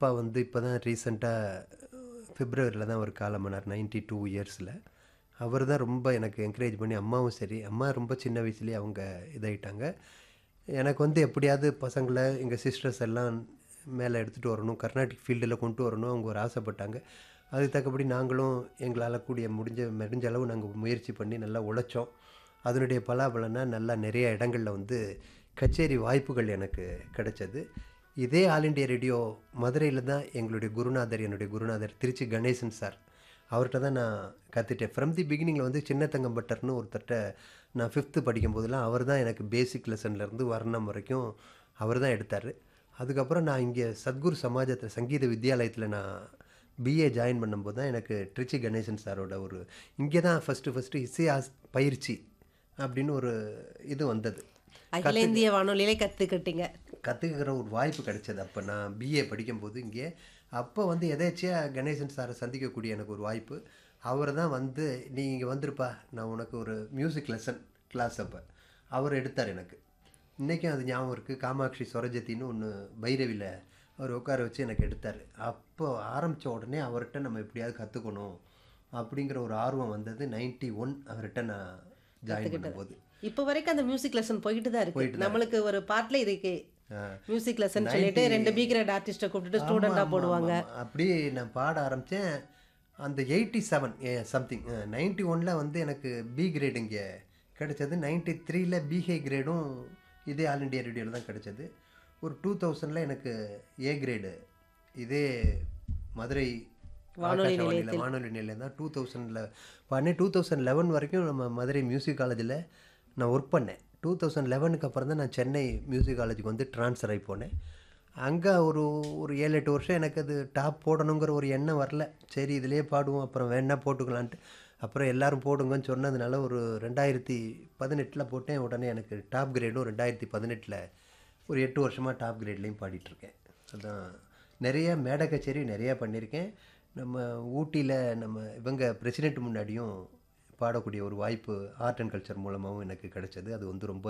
அப்பா வந்து இப்போ தான் ரீசெண்டாக பிப்ரவரியில் தான் அவர் காலமானார் நைன்டி டூ இயர்ஸில் அவர் தான் ரொம்ப எனக்கு என்கரேஜ் பண்ணி அம்மாவும் சரி அம்மா ரொம்ப சின்ன வயசுலேயே அவங்க இதாயிட்டாங்க எனக்கு வந்து எப்படியாவது பசங்களை எங்கள் சிஸ்டர்ஸ் எல்லாம் மேலே எடுத்துகிட்டு வரணும் கர்நாடிக் ஃபீல்டில் கொண்டு வரணும் அவங்க ஒரு ஆசைப்பட்டாங்க அதுக்கு தக்கபடி நாங்களும் எங்களால் கூடிய முடிஞ்ச முடிஞ்ச அளவு நாங்கள் முயற்சி பண்ணி நல்லா உழைச்சோம் அதனுடைய பலாபலனா நல்லா நிறைய இடங்களில் வந்து கச்சேரி வாய்ப்புகள் எனக்கு கிடைச்சது இதே ஆல் இண்டியா ரேடியோ மதுரையில் தான் எங்களுடைய குருநாதர் என்னுடைய குருநாதர் திருச்சி கணேசன் சார் அவர்கிட்ட தான் நான் கற்றுட்டேன் ஃப்ரம் தி பிகினிங்கில் வந்து சின்னத்தங்கம் பட்டர்னு ஒருத்தர்கிட்ட நான் ஃபிஃப்த்து படிக்கும் போதெல்லாம் அவர் தான் எனக்கு பேசிக் லெசன்லேருந்து வர்ணம் வரைக்கும் அவர் தான் எடுத்தார் அதுக்கப்புறம் நான் இங்கே சத்குரு சமாஜத்தில் சங்கீத வித்யாலயத்தில் நான் பிஏ ஜாயின் பண்ணும்போது தான் எனக்கு ட்ரிச்சி கணேசன் சாரோட ஒரு இங்கே தான் ஃபஸ்ட்டு ஃபஸ்ட்டு இசை ஆஸ் பயிற்சி அப்படின்னு ஒரு இது வந்தது அகில இந்திய வானொலியிலே கற்றுக்கிட்டீங்க கற்றுக்கிற ஒரு வாய்ப்பு கிடைச்சது அப்போ நான் பிஏ படிக்கும்போது இங்கே அப்போ வந்து எதேச்சியாக கணேசன் சாரை சந்திக்கக்கூடிய எனக்கு ஒரு வாய்ப்பு அவர் தான் வந்து நீ இங்கே வந்திருப்பா நான் உனக்கு ஒரு மியூசிக் லெசன் கிளாஸ் அப்போ அவர் எடுத்தார் எனக்கு இன்றைக்கும் அது ஞாபகம் இருக்குது காமாட்சி சொரஜத்தின்னு ஒன்று பைரவியில் அவர் உட்கார வச்சு எனக்கு எடுத்தார் அப்போ ஆரம்பித்த உடனே அவர்கிட்ட நம்ம எப்படியாவது கற்றுக்கணும் அப்படிங்கிற ஒரு ஆர்வம் வந்தது நைன்டி ஒன் அவர்கிட்ட நான் ஜாயின் பண்ணும்போது இப்போ வரைக்கும் அந்த மியூசிக் லெசன் போயிட்டு தான் இருக்கு நம்மளுக்கு ஒரு பாட்டில் இதுக்கு ஆ. மியூசிக் லெசன் சொல்லிட்டு ரெண்டு பி கிரேட் ஆர்டிஸ்ட்டை கூப்பிட்டுட்டு ஸ்டூடெண்டாக போடுவாங்க அப்படியே நான் பாட ஆரம்பித்தேன் அந்த எயிட்டி செவன் சம்திங் நைன்டி ஒனில் வந்து எனக்கு பி கிரேடு இங்கே கிடைச்சது நைன்டி த்ரீல பிஹே கிரேடும் இதே ஆல் இண்டியா ரேடியோவில் தான் கிடைச்சது ஒரு டூ தௌசண்டில் எனக்கு ஏ கிரேடு இதே மதுரை ஆகாஷவாணியில் வானொலி நிலையம் தான் டூ தௌசண்டில் பண்ணேன் டூ தௌசண்ட் லெவன் வரைக்கும் நம்ம மதுரை மியூசிக் காலேஜில் நான் ஒர்க் பண்ணேன் டூ தௌசண்ட் லெவனுக்கு அப்புறம் தான் நான் சென்னை மியூசிக் காலேஜுக்கு வந்து ட்ரான்ஸ்ஃபர் ஆகி போனேன் அங்கே ஒரு ஒரு ஏழு எட்டு வருஷம் எனக்கு அது டாப் போடணுங்கிற ஒரு எண்ணம் வரல சரி இதுலேயே பாடுவோம் அப்புறம் வேணா போட்டுக்கலான்ட்டு அப்புறம் எல்லாரும் போடுங்கன்னு சொன்னதுனால ஒரு ரெண்டாயிரத்தி பதினெட்டில் போட்டேன் உடனே எனக்கு டாப் கிரேடும் ரெண்டாயிரத்தி பதினெட்டில் ஒரு எட்டு வருஷமாக டாப் கிரேட்லேயும் பாடிட்டுருக்கேன் அதான் நிறைய மேடை கச்சேரி நிறையா பண்ணியிருக்கேன் நம்ம ஊட்டியில் நம்ம இவங்க பிரசிடெண்ட் முன்னாடியும் பாடக்கூடிய ஒரு வாய்ப்பு ஆர்ட் அண்ட் கல்ச்சர் மூலமாகவும் எனக்கு கிடைச்சது அது வந்து ரொம்ப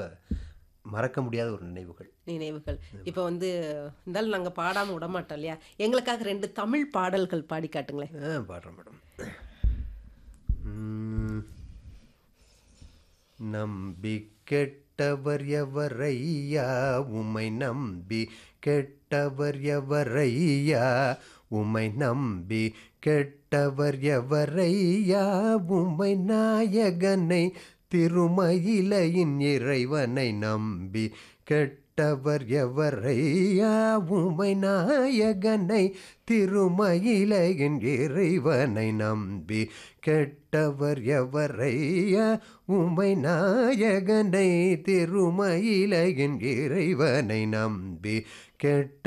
மறக்க முடியாத ஒரு நினைவுகள் நினைவுகள் இப்போ வந்து இருந்தாலும் நாங்கள் பாடாமல் விட மாட்டோம் இல்லையா எங்களுக்காக ரெண்டு தமிழ் பாடல்கள் பாடி காட்டுங்களேன் ஆ பாடுறேன் மேடம் ம். நம்பி கெட்டவர் எவரையா உமை நம்பி கெட்டவர் எவரையா உமை நம்பி கெட்டவர் எவரையா உமை நாயகனை திருமயிலையின் இறைவனை நம்பி கெட்டவர் எவரையா உமை நாயகனை திருமயிலையின் இறைவனை நம்பி கெட்டவர் எவரையா உமை நாயகனை திருமயிலையின் இறைவனை நம்பி கெட்ட